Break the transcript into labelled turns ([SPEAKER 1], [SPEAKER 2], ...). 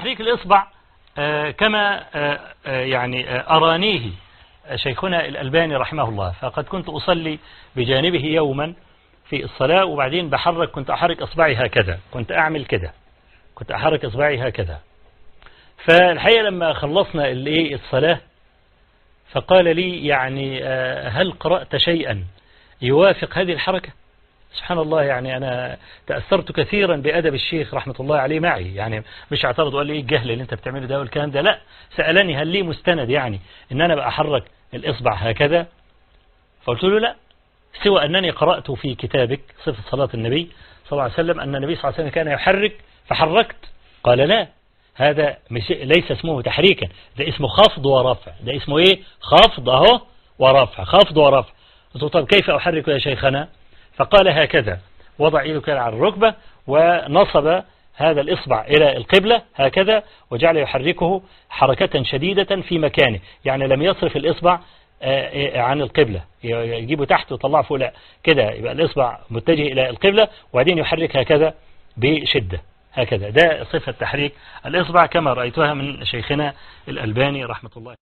[SPEAKER 1] تحريك الإصبع كما يعني أرانيه شيخنا الألباني رحمه الله فقد كنت أصلي بجانبه يوما في الصلاة وبعدين بحرك كنت أحرك إصبعي هكذا كنت أعمل كده كنت أحرك إصبعي هكذا فالحقيقة لما خلصنا الصلاة فقال لي يعني هل قرأت شيئا يوافق هذه الحركة سبحان الله يعني أنا تأثرت كثيرا بأدب الشيخ رحمة الله عليه معي يعني مش اعترض وقال لي إيه الجهل اللي أنت بتعمله ده والكلام ده لا سألني هل لي مستند يعني إن أنا بأحرك الإصبع هكذا فقلت له لا سوى أنني قرأت في كتابك صفة صلاة النبي صلى الله عليه وسلم أن النبي صلى الله عليه وسلم كان يحرك فحركت قال لا هذا ليس اسمه تحريكا ده اسمه خفض ورفع ده اسمه ايه خفض اهو ورفع خفض ورفع قلت له طب كيف أحرك يا شيخنا فقال هكذا وضع ايده على الركبة ونصب هذا الإصبع إلى القبلة هكذا وجعل يحركه حركة شديدة في مكانه يعني لم يصرف الإصبع عن القبلة يجيبه تحت ويطلعه فوق لا كده يبقى الإصبع متجه إلى القبلة وبعدين يحرك هكذا بشدة هكذا ده صفة تحريك الإصبع كما رأيتها من شيخنا الألباني رحمة الله